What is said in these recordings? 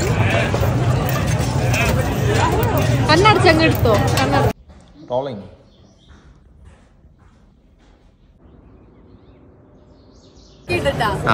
കണ്ണടച്ചങ്ങ് എടുത്തോ കണ്ണട റോളിങ് ആ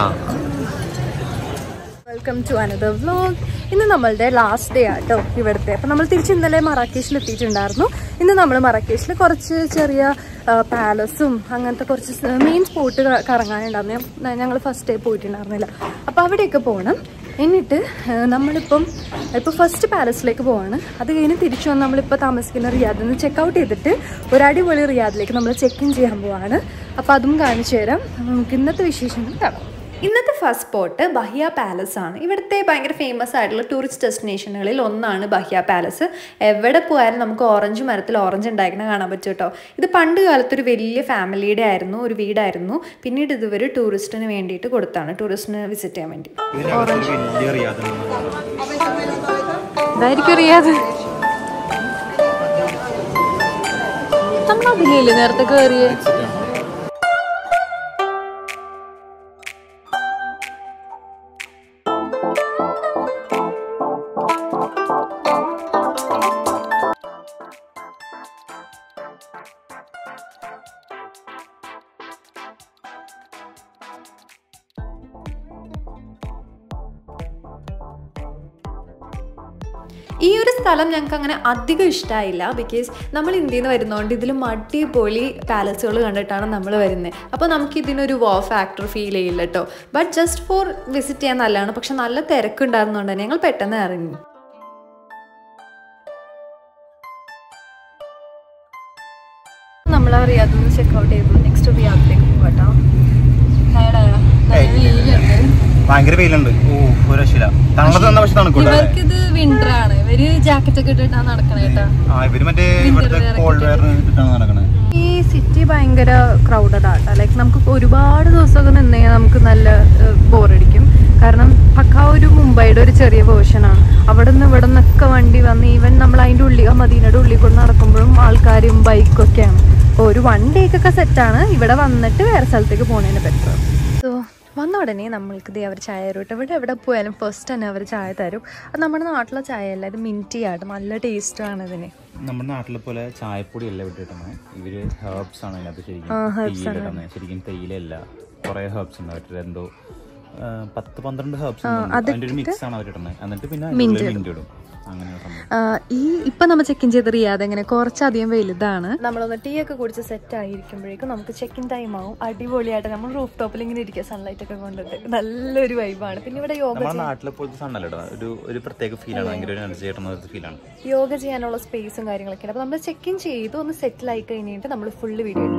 വെൽക്കം ടു അനദർ വ്ലോഗ് ഇന്ന് നമ്മളുടെ ലാസ്റ്റ് ഡേ ആട്ടോ ഇവിടുത്തെ അപ്പം നമ്മൾ തിരിച്ച് ഇന്നലെ മറാക്കേഷിൽ എത്തിയിട്ടുണ്ടായിരുന്നു ഇന്ന് നമ്മൾ മറാക്കേഷിൽ കുറച്ച് ചെറിയ പാലസും അങ്ങനത്തെ കുറച്ച് മെയിൻ സ്പോട്ട് കറങ്ങാനുണ്ടായിരുന്നു ഞങ്ങൾ ഫസ്റ്റ് ഡേ പോയിട്ടുണ്ടായിരുന്നില്ല അപ്പോൾ അവിടെയൊക്കെ പോകണം എന്നിട്ട് ആ, നമ്മളിപ്പം ഇപ്പോൾ ഫസ്റ്റ് പാലസിലേക്ക് പോവാണ് അത് കഴിഞ്ഞ് തിരിച്ചു വന്ന് നമ്മളിപ്പോൾ താമസിക്കുന്ന റിയാദിൽ നിന്ന് ചെക്ക് ഔട്ട് ചെയ്തിട്ട് ഒരു അടിപൊളി റിയാദിലേക്ക് നമ്മൾ ചെക്ക് ഇൻ ചെയ്യാൻ പോവാണ് അപ്പോൾ അതും കാണിച്ചു തരാം നമുക്ക് ഇന്നത്തെ വിശേഷങ്ങൾ കാണാം ഇന്നത്തെ ഫസ്റ്റ് സ്പോട്ട് ബഹിയ പാലസ് ആണ് ഇവിടുത്തെ ഭയങ്കര ഫേമസ് ആയിട്ടുള്ള ടൂറിസ്റ്റ് ഡെസ്റ്റിനേഷനുകളിൽ ഒന്നാണ് ബഹിയ പാലസ് എവിടെ പോയാലും നമുക്ക് ഓറഞ്ച് മരത്തിൽ ഓറഞ്ച് ഉണ്ടായിരിക്കണ കാണാൻ പറ്റും കേട്ടോ ഇത് പണ്ട് കാലത്ത് ഒരു വലിയ ഫാമിലിയുടെ ആയിരുന്നു ഒരു വീടായിരുന്നു പിന്നീട് ഇതുവരെ ടൂറിസ്റ്റിന് വേണ്ടിയിട്ട് കൊടുത്താണ് ടൂറിസ്റ്റിന് വിസിറ്റ് ചെയ്യാൻ വേണ്ടി വലിയ റിയാദ് ഇതായിരിക്കും അറിയാതെ നമ്മൾ അതിലല്ലേ നേരത്തെ കയറിയേ ഈ ഒരു സ്ഥലം ഞങ്ങൾക്ക് അങ്ങനെ അധികം ഇഷ്ടമായില്ല ബിക്കോസ് നമ്മൾ ഇന്ത്യയിൽ നിന്ന് വരുന്നതുകൊണ്ട് ഇതിലും അടിപൊളി പാലസുകൾ കണ്ടിട്ടാണ് നമ്മൾ വരുന്നത് അപ്പോൾ നമുക്ക് ഇതിനൊരു വോ ഫാക്ടർ ഫീൽ ചെയ്യില്ല കേട്ടോ ബട്ട് ജസ്റ്റ് ഫോർ വിസിറ്റ് ചെയ്യാൻ നല്ലതാണ് പക്ഷെ നല്ല തിരക്കുണ്ടായിരുന്നുകൊണ്ട് തന്നെ ഞങ്ങൾ പെട്ടെന്ന് ഇറങ്ങി നമ്മൾ അറിയാതെ ചെക്ക് ഔട്ട് ചെയ്തു നെക്സ്റ്റ് റിയാദിലേക്ക് പോകട്ടോ ഭയങ്കര വെയിലുണ്ട് ഓ ഒരു രക്ഷയില്ല തണുപ്പ് തന്ന പക്ഷെ തണുക്കൂട്ടെ ഇവർക്കിത് വിന്റർ ആണ് ഇവര് ജാക്കറ്റ് ഒക്കെ ഇട്ടിട്ടാണ് നടക്കണേ കേട്ടാ ആ ഇവര് മറ്റേ ഇവിടുത്തെ കോൾഡ് വെയർ ഇട്ടിട്ടാണ് നടക്കണത് ഈ സിറ്റി ഭയങ്കര ക്രൗഡഡ് ആട്ടോ ലൈക്ക് നമുക്ക് ഒരുപാട് ദിവസമൊക്കെ നിന്ന് കഴിഞ്ഞാൽ നമുക്ക് നല്ല ബോറടിക്കും കാരണം പക്ക ഒരു മുംബൈയുടെ ഒരു ചെറിയ വേർഷനാണ് അവിടെ നിന്ന് ഇവിടെ നിന്നൊക്കെ വണ്ടി വന്ന് ഈവൻ നമ്മൾ അതിൻ്റെ ഉള്ളിൽ ആ മദീനയുടെ ഉള്ളിൽ കൂടെ നടക്കുമ്പോഴും ആൾക്കാരും ബൈക്കും ഒക്കെയാണ് അപ്പോൾ ഒരു വൺ ഡേക്കൊക്കെ സെറ്റാണ് ഇവിടെ വന്നിട്ട് വേറെ സ്ഥലത്തേക്ക് പോണതിന് ബെറ്റർ സോ വന്ന ഉടനെ നമ്മൾക്ക് ദേ അവർ ചായ തരും കേട്ടോ ഇവിടെ എവിടെ പോയാലും ഫസ്റ്റ് തന്നെ അവർ ചായ തരും അത് നമ്മുടെ നാട്ടിലെ ചായ അല്ല ഇത് മിൻറ്റി ആയിട്ട് നല്ല ടേസ്റ്റാണ് ഇതിന് നമ്മുടെ നാട്ടിലെ പോലെ ചായപ്പൊടി അല്ല വിട്ടിട്ടുള്ളത് ഇവര് ഹെർബ്സ് ആണ് അതിനകത്ത് ശരിക്കും ആ, herbs തേയില ഇടുന്നത് ശരിക്കും തേയിലല്ല കുറെ ഹെർബ്സ് ഉണ്ട് അവരുടെ എന്തോ ആ, പത്ത് പന്ത്രണ്ട് ഹെർബ്സ് അതിന്റെ ഒരു മിക്സ് ആണ് അവരിടുന്നത് എന്നിട്ട് പിന്നെ മിന്റ് ഇടും അങ്ങനെയുള്ള സംഭവം ആ, ഈ ഇപ്പൊ നമ്മൾ ചെക്ക് ഇൻ ചെയ്ത് റിയാദ് എങ്ങനെ കുറച്ചധികം വലുതാണ് നമ്മളൊന്ന് ടീ ഒക്കെ കുടിച്ച് സെറ്റ് ആയിരിക്കുമ്പോഴേക്കും നമുക്ക് ചെക്ക് ഇൻ ടൈം ആവും അടിപൊളിയായിട്ട് നമ്മൾ റൂഫ് ടോപ്പിൽ ഇങ്ങനെ ഇരിക്കുക സൺലൈറ്റ് ഒക്കെ കൊണ്ടിട്ട് നല്ലൊരു വൈബാണ് പിന്നെ ഇവിടെ യോഗ നമ്മുടെ നാട്ടിലെ പോലത്തെ സണ്ണല്ല ഇടുന്നത് ഒരു ഒരു പ്രത്യേക ഫീലാണ് ഭയങ്കര ഒരു എനർജി കിട്ടുന്ന ഒരു ഫീലാണ് യോഗ ചെയ്യാനുള്ള സ്പേസും കാര്യങ്ങളൊക്കെ അപ്പൊ നമ്മൾ ചെക്ക് ഇൻ ചെയ്തു ഒന്ന് സെറ്റിൽ ആയി കഴിഞ്ഞിട്ട് നമ്മൾ ഫുള്ള് വീഡിയോ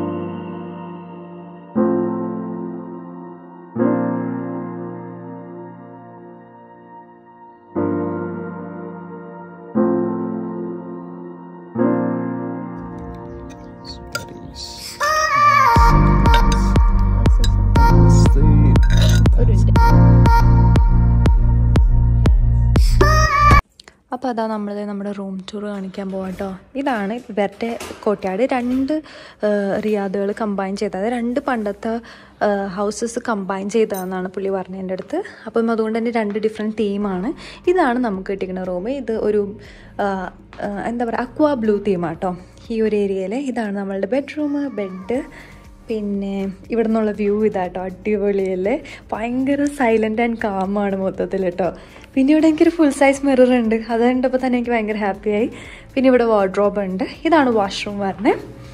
അപ്പോൾ അതാ നമ്മൾ നമ്മുടെ റൂം ടൂർ കാണിക്കാൻ പോകാം കേട്ടോ ഇതാണ് ഇവരുടെ കോട്ടയാട് രണ്ട് റിയാദുകൾ കമ്പൈൻ ചെയ്തത് അതായത് രണ്ട് പണ്ടത്തെ ഹൗസസ് കമ്പൈൻ ചെയ്തതെന്നാണ് പുള്ളി പറഞ്ഞത് എൻ്റെ അടുത്ത് അപ്പം അതുകൊണ്ട് തന്നെ രണ്ട് ഡിഫറെൻറ്റ് തീമാണ് ഇതാണ് നമുക്ക് കിട്ടിക്കുന്ന റൂം ഇത് ഒരു ആ, ആ, എന്താ പറയുക അക്വാ ബ്ലൂ തീമാട്ടോ ഈ ഒരു ഏരിയയിൽ ഇതാണ് നമ്മളുടെ ബെഡ്റൂം ബെഡ് പിന്നെ ഇവിടെ നിന്നുള്ള വ്യൂ ഇതാട്ടോ അടിപൊളിയല്ലേ ഭയങ്കര സൈലൻ്റ് ആൻഡ് കാമാണ് മൊത്തത്തിൽ കേട്ടോ പിന്നെ ഇവിടെ എനിക്കൊരു ഫുൾ സൈസ് മിറർ ഉണ്ട് അത് കണ്ടപ്പോൾ തന്നെ എനിക്ക് ഭയങ്കര ഹാപ്പിയായി പിന്നെ ഇവിടെ വാർഡ്രോബ് ഉണ്ട് ഇതാണ് വാഷ്റൂം പറഞ്ഞത്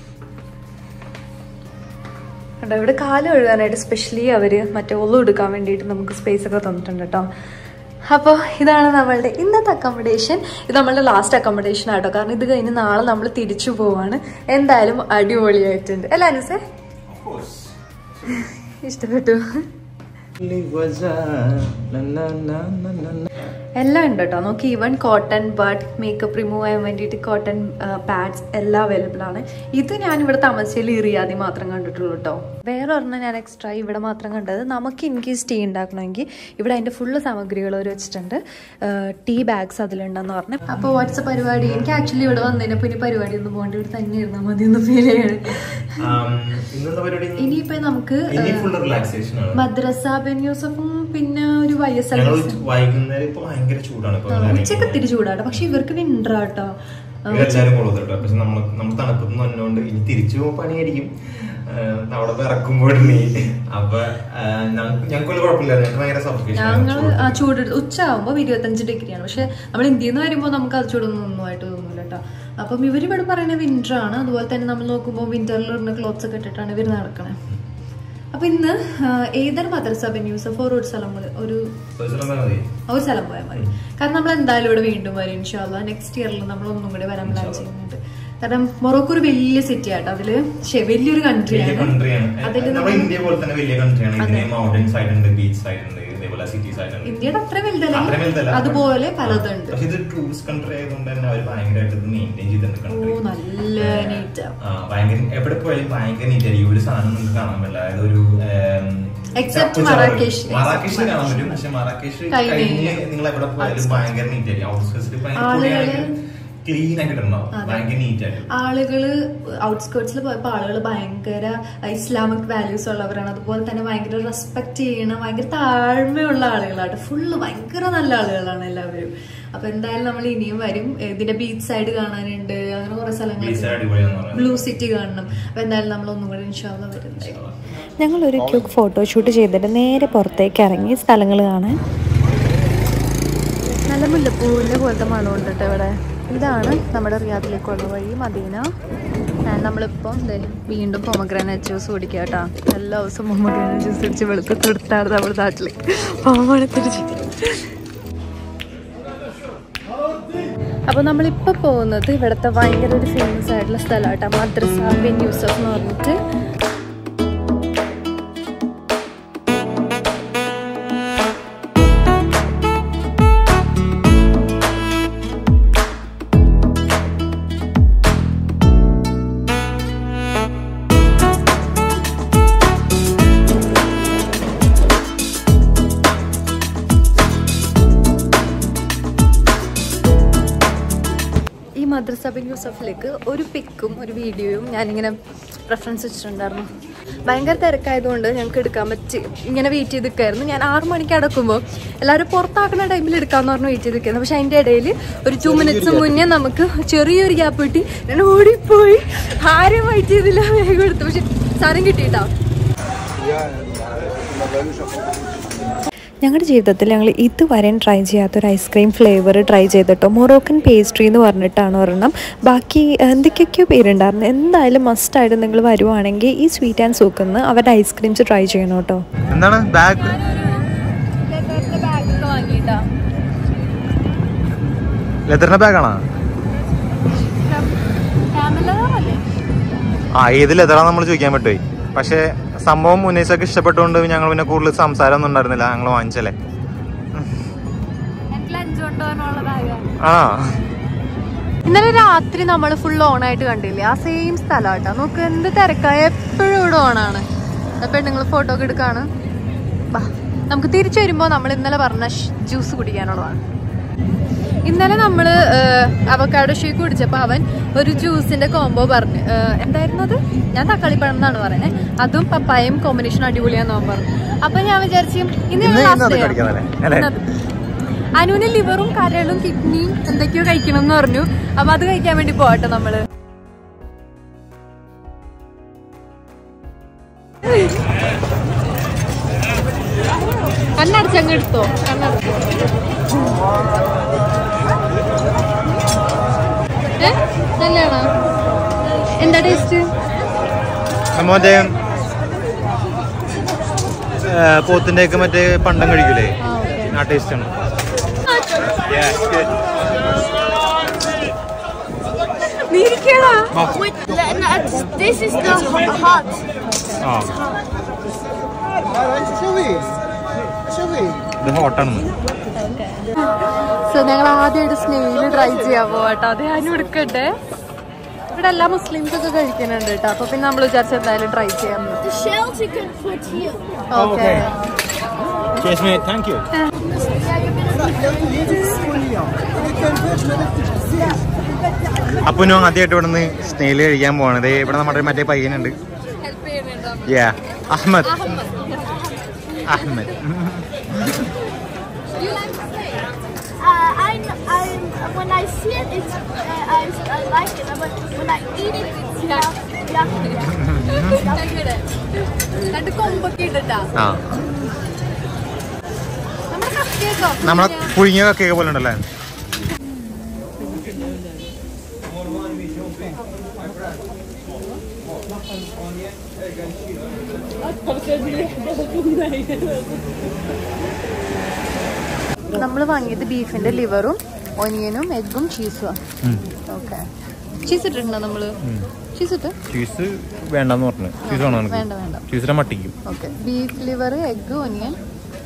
കണ്ടോ ഇവിടെ കാല് കഴുകാനായിട്ട് സ്പെഷ്യലി അവർ മറ്റേ ഒന്നും എടുക്കാൻ വേണ്ടിയിട്ട് നമുക്ക് സ്പേസ് ഒക്കെ തന്നിട്ടുണ്ട് കേട്ടോ അപ്പോൾ ഇതാണ് നമ്മളുടെ ഇന്നത്തെ അക്കോമഡേഷൻ ഇത് നമ്മളുടെ ലാസ്റ്റ് അക്കോമഡേഷൻ ആട്ടോ കാരണം ഇത് കഴിഞ്ഞ് നാളെ നമ്മൾ തിരിച്ചു പോവാണ് എന്തായാലും അടിപൊളിയായിട്ടുണ്ട് അല്ല അനുസേ ഇഷ്ടപ്പെട്ടു എല്ലാം ഉണ്ട് കേട്ടോ നോക്കി even cotton bud makeup remove ചെയ്യാൻ വേണ്ടിയിട്ട് കോട്ടൺ പാഡ്സ് എല്ലാം അവൈലബിൾ ആണ് ഇത് ഞാൻ ഇവിടെ താമസിച്ചതിൽ ഈ റിയാദി മാത്രം കണ്ടിട്ടുള്ളൂ കേട്ടോ വേറെ ഒരെണ്ണം ഞാൻ എക്സ്ട്രാ ഇവിടെ മാത്രം കണ്ടത് നമുക്ക് ഇൻ കേസ് ടീ ഉണ്ടാക്കണമെങ്കിൽ ഇവിടെ അതിൻ്റെ ഫുള്ള് സാമഗ്രികൾ അവർ വെച്ചിട്ടുണ്ട് ടീ ബാഗ്സ് അതിലുണ്ടെന്ന് പറഞ്ഞു അപ്പോൾ വാട്സപ്പ് പരിപാടി എനിക്ക് ആക്ച്വലി ഇവിടെ വന്നതിനപ്പോൾ ഇനി പരിപാടി ഒന്നും പോകേണ്ട ഇവിടെ തന്നെ ഇരുന്നാൽ മതി എന്ന് ഫീൽ ചെയ്യണം ഇന്നത്തെ പരിപാടി ഇനിയിപ്പോൾ നമുക്ക് ഇനി ഫുൾ റിലാക്സേഷൻ ആണ് മദ്രസ ബെൻ യൂസഫും പിന്നെ ഒരു വൈ എസ് എൽ ഞങ്ങൾ വൈകുന്നേരം ഇപ്പൊ ഭയങ്കര ഭയങ്കര ചൂടാണ് ഇപ്പൊ ഉച്ചക്ക് ഇത്തിരി ചൂടാട്ടോ പക്ഷെ ഇവർക്ക് വിന്റർ ആട്ടോ ഇവരെല്ലാരും കൊള്ളത് കേട്ടോ പക്ഷെ നമ്മൾ നമ്മൾ തണുപ്പത്ത് വന്നുകൊണ്ട് ഇനി തിരിച്ചു പോകുമ്പോൾ പണിയായിരിക്കും ആഹ് അവിടെ വിറക്കുമ്പോഴേ അപ്പൊ ആഹ് ഞങ്ങ- ഞങ്ങൾക്ക് വലിയ കുഴപ്പമില്ല ഞങ്ങൾക്ക് ഭയങ്കര സഫിക്കേഷൻ ഞങ്ങൾ ആ ചൂട് ഉച്ച ആകുമ്പോൾ ഇരുപത്തഞ്ച് ഡിഗ്രിയാണ് പക്ഷെ നമ്മൾ ഇന്ത്യയിൽ നിന്ന് വരുമ്പോൾ നമുക്ക് അത് ചൂടൊന്നും ഒന്നുമായിട്ട് തോന്നില്ല കേട്ടോ അപ്പം ഇവർ ഇവിടെ പറയുന്നത് വിന്റർ ആണ് അതുപോലെ തന്നെ നമ്മൾ നോക്കുമ്പോൾ വിന്ററിൽ ഇടുന്ന ക്ലോത്ത്സ് ഒക്കെ ഇട്ടിട്ടാണ് ഇവർ നടക്കണേ അപ്പൊ ഇന്ന് ആ, ഏതൊരു മദ്രസ ന്യൂസ് ഫോർ ഒരു സ്ഥലം പോലെ ഒരു മതി ഒരു സ്ഥലം പോയാൽ മതി കാരണം നമ്മൾ എന്തായാലും ഇവിടെ വീണ്ടും വരും ഇൻഷാല്ല നെക്സ്റ്റ് ഇയറിൽ നമ്മൾ ഒന്നും കൂടി വരാൻ പ്ലാൻ ചെയ്യുന്നുണ്ട് കാരണം മൊറോക്കോ ഒരു വലിയ സിറ്റി ആട്ടോ അതില് ശ്ശെ, വലിയൊരു വലിയ കൺട്രിയാണ് കൺട്രിയാണ് അതില് നമ്മുടെ ഇന്ത്യ പോലെ തന്നെ വലിയ കൺട്രിയാണ് ഇതിന് മൗണ്ടൻസ് ആയിട്ടുണ്ട് ബീച്ച് ആയിട്ടുണ്ട് ഇതേപോലെ സിറ്റീസ് ആയിട്ടുണ്ട് ഇന്ത്യയുടെ അത്ര അത്രയും വലുതല്ല വലുതല്ല. അതുപോലെ പലതുണ്ട് പക്ഷെ ഇത് ടൂറിസ്റ്റ് കൺട്രി ആയതുകൊണ്ട് തന്നെ അവർ ഭയങ്കരമായിട്ട് ഇത് മെയിൻറ്റെയിൻ ചെയ്തിട്ടുണ്ട് ഓ കൺട്രി നല്ല നീറ്റാ ആ, ഭയങ്കര എവിടെ പോയാലും ഭയങ്കര നീറ്റ് ആയിരിക്കും ഒരു സാധനം നിങ്ങൾക്ക് കാണാൻ പറ്റില്ല അതായത് ഒരു ഏം, Except ചപ്പ് ചവറ്. മറാക്കേഷ്. മറാക്കേഷിൽ കാണാൻ പറ്റും പക്ഷെ മറാക്കേഷ് കഴിഞ്ഞ് കഴിഞ്ഞ് നിങ്ങൾ എവിടെ പോയാലും ഭയങ്കര നീറ്റ് ആയിരിക്കും ഔട്ട്സ്കേഴ്സിൽ ആളുകള് ക്ലീൻ ആയിട്ട് ഇടണ്ടാവും ഭയങ്കര നീറ്റ് ആയിട്ട് ആളുകള് ഔട്ട്സ്കേർട്സിൽ പോയപ്പോ ആളുകൾ ഭയങ്കര ഇസ്ലാമിക് വാല്യൂസ് ഉള്ളവരാണ് അതുപോലെ തന്നെ ഭയങ്കര റെസ്പെക്ട് ചെയ്യണ ഭയങ്കര താഴ്മയുള്ള ആളുകളാണ് ഫുള്ള് ഭയങ്കര നല്ല ആളുകളാണ് എല്ലാവരും അപ്പൊ എന്തായാലും നമ്മൾ ഇനിയും വരും ഇതിന്റെ ബീച്ച് സൈഡ് കാണാനുണ്ട് അങ്ങനെ കുറെ ബീച്ച് സ്ഥലങ്ങൾ അടിപൊളിയാന്ന് പറയുന്നത് ബ്ലൂ സിറ്റി കാണണം അപ്പൊ എന്തായാലും നമ്മൾ ഒന്നും കൂടി ഇൻഷാല്ല വരുന്നുണ്ടായിരുന്നു ഞങ്ങളൊരു ക്യൂക്ക് ഫോട്ടോഷൂട്ട് ചെയ്തിട്ട് നേരെ പുറത്തേക്ക് ഇറങ്ങി സ്ഥലങ്ങൾ കാണാൻ നല്ല മുല്ലപ്പൂവിന്റെ പോലത്തെ മണമുണ്ട് കേട്ടോ ഇവിടെ ഇതാണ് നമ്മുടെ റിയാദിലേക്കുള്ള വഴി മദീന ഞാൻ നമ്മളിപ്പം ദേ വീണ്ടും പൊമഗ്രാനൈറ്റ് ജ്യൂസ് കുടിക്കുക കേട്ടോ എല്ലാ ദിവസവും പൊമഗ്രാനൈറ്റ് ജ്യൂസ് കുടിച്ച് വെളുത്ത് കൊടുത്താണ് നമ്മുടെ നാട്ടിൽ പോവാണ് തിരിച്ച് അപ്പോൾ നമ്മളിപ്പോൾ പോകുന്നത് ഇവിടുത്തെ ഭയങ്കര ഒരു ഫേമസ് ആയിട്ടുള്ള സ്ഥലമാട്ടോ മദ്രസ ബിൻ യൂസഫ് എന്ന് പറഞ്ഞിട്ട് ഈ മദ്രസ ബിൻ യൂസഫിലേക്ക് ഒരു പിക്കും ഒരു വീഡിയോയും ഞാനിങ്ങനെ റെഫറൻസ് വെച്ചിട്ടുണ്ടായിരുന്നു ഭയങ്കര തിരക്കായതുകൊണ്ട് ഞങ്ങൾക്ക് എടുക്കാൻ പറ്റി ഇങ്ങനെ വെയിറ്റ് ചെയ്ത് നിൽക്കായിരുന്നു ഞാൻ ആറു മണിക്ക് അടക്കുമ്പോൾ എല്ലാവരും പുറത്താക്കുന്ന ടൈമിൽ എടുക്കാമെന്ന് പറഞ്ഞ് വെയിറ്റ് ചെയ്ത് നിൽക്കുന്നു പക്ഷെ അതിൻ്റെ ഇടയിൽ ഒരു ടു മിനിറ്റ്സ് മുന്നേ നമുക്ക് ചെറിയൊരു ഗ്യാപ്പ് കിട്ടി ഞാൻ ഓടിപ്പോയി ആരും വെയിറ്റ് ചെയ്തില്ല വേഗം എടുത്തു പക്ഷെ സാധനം കിട്ടിയിട്ടാ ഞങ്ങളുടെ ജീവിതത്തിൽ ഞങ്ങൾ ഇതുവരെയും ട്രൈ ചെയ്യാത്തൊരു ഐസ്ക്രീം ഫ്ലേവർ ട്രൈ ചെയ്തിട്ടോ മൊറോക്കൻ പേസ്ട്രി എന്ന് പറഞ്ഞിട്ടാണ് ഒരെണ്ണം ബാക്കി എന്തൊക്കെയൊക്കെയോ പേരുണ്ടായിരുന്നു എന്തായാലും മസ്റ്റായിട്ട് നിങ്ങൾ വരുവാണെങ്കിൽ ഈ സ്വീറ്റ് ആൻഡ് സൂക്കിന്ന് അവരുടെ ഐസ്ക്രീംസ് ട്രൈ ചെയ്യണം കേട്ടോ എന്താണ് ബാഗ് ബാഗൊക്കെ വാങ്ങിയിട്ടാ ലെതറിന്റെ ബാഗാണോ ക്യാമറല്ലേ ആ ഏത് ലെതറാന്ന് നമ്മൾ ചോദിക്കാൻ പറ്റുമോ പക്ഷെ സംഭവം മുന്നേസൊക്കെ ഇഷ്ടപ്പെട്ടുകൊണ്ട് ഞങ്ങൾ പിന്നെ കൂടുതൽ സംസാരം ഒന്നും ഉണ്ടായിരുന്നില്ല ഞങ്ങൾ വാങ്ങിച്ചല്ലേ എനിക്ക് ലഞ്ച് കൊണ്ടുപോകാനുള്ള ബാഗാണ് ആ ഇന്നലെ രാത്രി നമ്മൾ ഫുൾ ഓൺ ആയിട്ട് കണ്ടില്ലേ ആ സെയിം സ്ഥലം കേട്ടോ നോക്ക് എന്ത് തിരക്കായ എപ്പോഴും ഇവിടെ ഓണാണ് പെണ്ണുങ്ങൾ ഫോട്ടോ ഒക്കെ എടുക്കാണ് ബാ നമുക്ക് തിരിച്ചു വരുമ്പോൾ നമ്മൾ ഇന്നലെ പറഞ്ഞ ജ്യൂസ് കുടിക്കാനുള്ളതാണ് ഇന്നലെ നമ്മൾ അവക്കാഡോ ഷേക്ക് കുടിച്ചപ്പോൾ അവൻ ഒരു ജ്യൂസിന്റെ കോംബോ പറഞ്ഞു ഏഹ്, എന്തായിരുന്നു അത് ഞാൻ തക്കാളിപ്പഴം എന്നാണ് പറയുന്നത് അതും പപ്പായയും കോമ്പിനേഷൻ അടിപൊളിയാന്ന് അവൻ പറഞ്ഞു അപ്പൊ ഞാൻ വിചാരിച്ചു ഇന്ന് ഇന്ന് last ഇന്നത് day ആ. കഴിക്കാന്നല്ലേ? അല്ലേ? ഇന്നത്. അനുവിന് ലിവറും കരളും കിഡ്നിയും എന്തൊക്കെയോ കഴിക്കണം എന്ന് പറഞ്ഞു അപ്പൊ അത് കഴിക്കാൻ വേണ്ടി പോകട്ടെ നമ്മള് കണ്ണടച്ചങ്ങ് എടുത്തോ കണ്ണടച്ചോ ഏ നല്ലതാണോ എന്താ ടേസ്റ്റ് മറ്റേ പോത്തിന്റെ ഒക്കെ മറ്റേ പണ്ടം കഴിക്കൂലേ ആ ഓക്കെ ആ ടേസ്റ്റ് ആണ് നീ ഇരിക്കടാ Wait, no, no, it's- this is the ho- hot. ആ ഇത് ഹോട്ടാണ് സോ ഞങ്ങൾ ആദ്യമായിട്ട് സ്നെയിൽ ട്രൈ ചെയ്യാൻ പോവാട്ടോ അത് ഞാൻ എടുക്കട്ടെ ഇവിടെ എല്ലാ മുസ്ലിംസ് ഒക്കെ കഴിക്കുന്നുണ്ട് കേട്ടോ അപ്പൊ പിന്നെ നമ്മൾ വിചാരിച്ച എന്തായാലും ട്രൈ ചെയ്യാൻ The shells you can put here. Okay thank you അപ്പൊ ഞാൻ ആദ്യമായിട്ട് ഇവിടെ നിന്ന് സ്നെയിൽ കഴിക്കാൻ പോവാണ് ഇവിടെ നമ്മുടെ മറ്റേ പയ്യനുണ്ട് ഹെൽപ്പ് ചെയ്യുന്നുണ്ടോ യാ Ahmed Ahmed when I see it, it's uh, I, I like it. But when I eat it, it's yeah, yeah. രണ്ട് കൊമ്പൊക്കെ ഇട്ടിട്ടാ ആ നമ്മുടെ കക്കയൊക്കെ നമ്മളെ പുഴുങ്ങിയ കക്കയൊക്കെ പോലെ ഉണ്ടല്ലേ നമ്മൾ വാങ്ങിയത് ബീഫിന്റെ ലിവറും ഒനിയനും എഗ്ഗും ചീസും ഓക്കെ ചീസ് ഇട്ടിട്ടുണ്ടോ നമ്മള് ചീസ് ഇട്ട് ചീസ് വേണ്ടെന്ന് പറഞ്ഞു ചീസ് വേണോ വേണ്ട വേണ്ട ചീസിനെ മട്ടിക്കും okay beef liver egg onion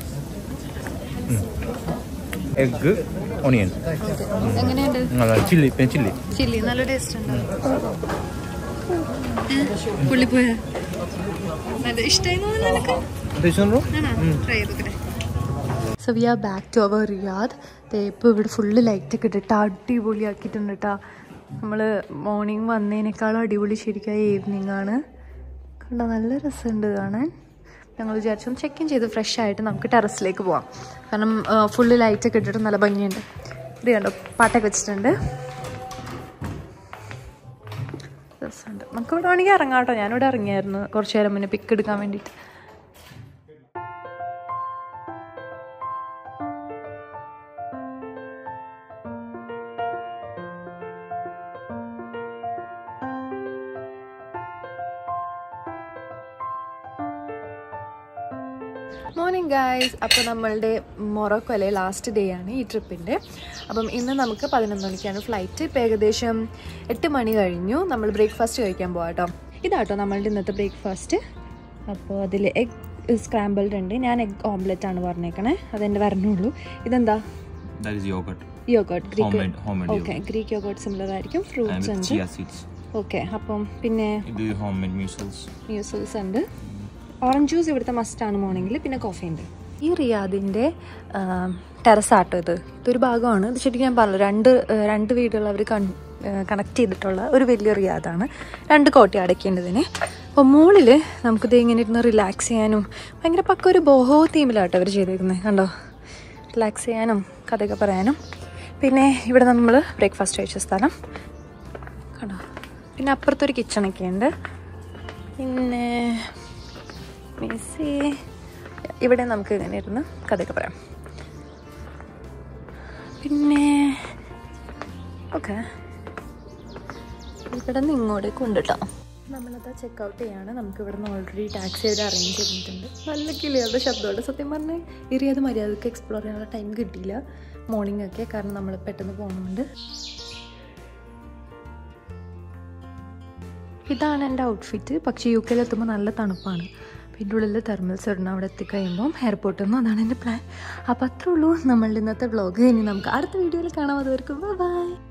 egg onion എങ്ങനെയുണ്ട് ചില്ലി പിന്നെ ചില്ലി ചില്ലി നല്ല ടേസ്റ്റ് ഉണ്ട് പുള്ളിപ്പോയ നല്ല ഇഷ്ടമായി നിനക്ക് ട്രൈ ചെയ്തോക്കട്ടെ so we are back to our Riyadh ഇപ്പോൾ ഇവിടെ ഫുള്ള് ലൈറ്റൊക്കെ ഇട്ടിട്ട് അടിപൊളിയാക്കിയിട്ടുണ്ട് കേട്ടോ നമ്മൾ മോർണിംഗ് വന്നതിനേക്കാളും അടിപൊളി ശരിക്കും ഈവനിങ് ആണ് കണ്ടോ നല്ല രസമുണ്ട് കാണാൻ ഞങ്ങൾ വിചാരിച്ചു ഒന്ന് ചെക്ക് ഇൻ ചെയ്ത് ഫ്രഷ് ആയിട്ട് നമുക്ക് ടെറസിലേക്ക് പോവാം കാരണം ഫുള്ള് ലൈറ്റൊക്കെ ഇട്ടിട്ട് നല്ല ഭംഗിയുണ്ട് ഇത് കണ്ടോ പാട്ടൊക്കെ വെച്ചിട്ടുണ്ട് രസമുണ്ട് നമുക്ക് ഇവിടെ വേണമെങ്കിൽ ഇറങ്ങാം കേട്ടോ ഞാനിവിടെ ഇറങ്ങിയായിരുന്നു കുറച്ച് നേരം മുന്നേ പിക്ക് എടുക്കാൻ വേണ്ടിയിട്ട് മോർണിംഗ് ഗായ്സ് അപ്പോൾ നമ്മളുടെ മൊറോക്കോയിലെ ലാസ്റ്റ് ഡേ ആണ് ഈ ട്രിപ്പിൻ്റെ അപ്പം ഇന്ന് നമുക്ക് പതിനൊന്ന് മണിക്കാണ് ഫ്ലൈറ്റ് ഇപ്പോൾ ഏകദേശം എട്ട് മണി കഴിഞ്ഞു നമ്മൾ ബ്രേക്ക്ഫാസ്റ്റ് കഴിക്കാൻ പോകാം കേട്ടോ ഇതാട്ടോ നമ്മളുടെ ഇന്നത്തെ ബ്രേക്ക്ഫാസ്റ്റ് അപ്പോൾ അതിൽ എഗ് സ്ക്രാമ്പിൾഡ് ഉണ്ട് ഞാൻ എഗ് ഓംലെറ്റ് ആണ് പറഞ്ഞേക്കണേ അതെൻ്റെ വരണുള്ളൂ ഇതെന്താ yoghurt Greek Homemade- homemade okay Greek yoghurt similar ആയിരിക്കും ഫ്രൂട്ട്സ് ഉണ്ട് സീഡ്സ് ഓക്കെ അപ്പം പിന്നെ ഇത് ഹോം മെയ്ഡ് മ്യൂസിൽസ് മ്യൂസിൽസ് ഉണ്ട് ഓറഞ്ച് ജ്യൂസ് ഇവിടുത്തെ മസ്റ്റാണ് മോർണിംഗിൽ പിന്നെ കോഫി ഉണ്ട് ഈ റിയാദിൻ്റെ ടെറസ് ആട്ടോ ഇത് ഇതൊരു ഭാഗമാണ് ഇത് ശരിക്കും ഞാൻ പറഞ്ഞു രണ്ട് ആ, രണ്ട് വീടുകൾ അവർ കണക്ട് ചെയ്തിട്ടുള്ള ഒരു വലിയ റിയാദാണ് രണ്ട് കോട്ടയാടൊക്കെ ഉണ്ട് ഇതിന് അപ്പോൾ മുകളിൽ നമുക്കിത് ഇങ്ങനെ ഇരുന്ന് റിലാക്സ് ചെയ്യാനും ഭയങ്കര പക്ക ഒരു ബോഹോ തീമിലാട്ടോ അവർ ചെയ്തേക്കുന്നത് കണ്ടോ റിലാക്സ് ചെയ്യാനും കഥയൊക്കെ പറയാനും പിന്നെ ഇവിടെ നമ്മൾ ബ്രേക്ക്ഫാസ്റ്റ് കഴിച്ച സ്ഥലം കണ്ടോ പിന്നെ അപ്പുറത്തൊരു കിച്ചണൊക്കെ ഉണ്ട് പിന്നെ മിസ്സി ഇവിടെ നമുക്ക് ഇങ്ങനെ ഇരുന്ന് കഥയൊക്കെ പറയാം പിന്നെ ഓക്കെ ഇവിടെ നിന്ന് ഇങ്ങോട്ടേക്ക് ഉണ്ട് കേട്ടോ നമ്മളത് ചെക്ക് ഔട്ട് ചെയ്യാണ് നമുക്ക് ഇവിടെ നിന്ന് ഓൾറെഡി ടാക്സി അവർ അറേഞ്ച് ചെയ്തിട്ടുണ്ട് നല്ല കിളികളുടെ ശബ്ദമുണ്ട് സത്യം പറഞ്ഞാൽ ഏറിയത് മര്യാദക്ക് എക്സ്പ്ലോർ ചെയ്യാനുള്ള ടൈം കിട്ടിയില്ല മോർണിംഗ് ഒക്കെ കാരണം നമ്മൾ പെട്ടെന്ന് പോകുന്നുണ്ട് ഇതാണ് എൻ്റെ ഔട്ട്ഫിറ്റ് പക്ഷേ യു കെയിൽ എത്തുമ്പോൾ നല്ല തണുപ്പാണ് പിന്നെ ഉള്ളിൽ തെർമൽസ് ഇടണം അവിടെ എത്തിക്കഴിയുമ്പം എയർപോർട്ടിൽ നിന്ന് അതാണ് എൻ്റെ പ്ലാൻ അപ്പോൾ അത്രേ ഉള്ളൂ നമ്മളുടെ ഇന്നത്തെ വ്ളോഗ് ഇനി നമുക്ക് അടുത്ത വീഡിയോയിൽ കാണാം അതുവരെക്കും ബൈ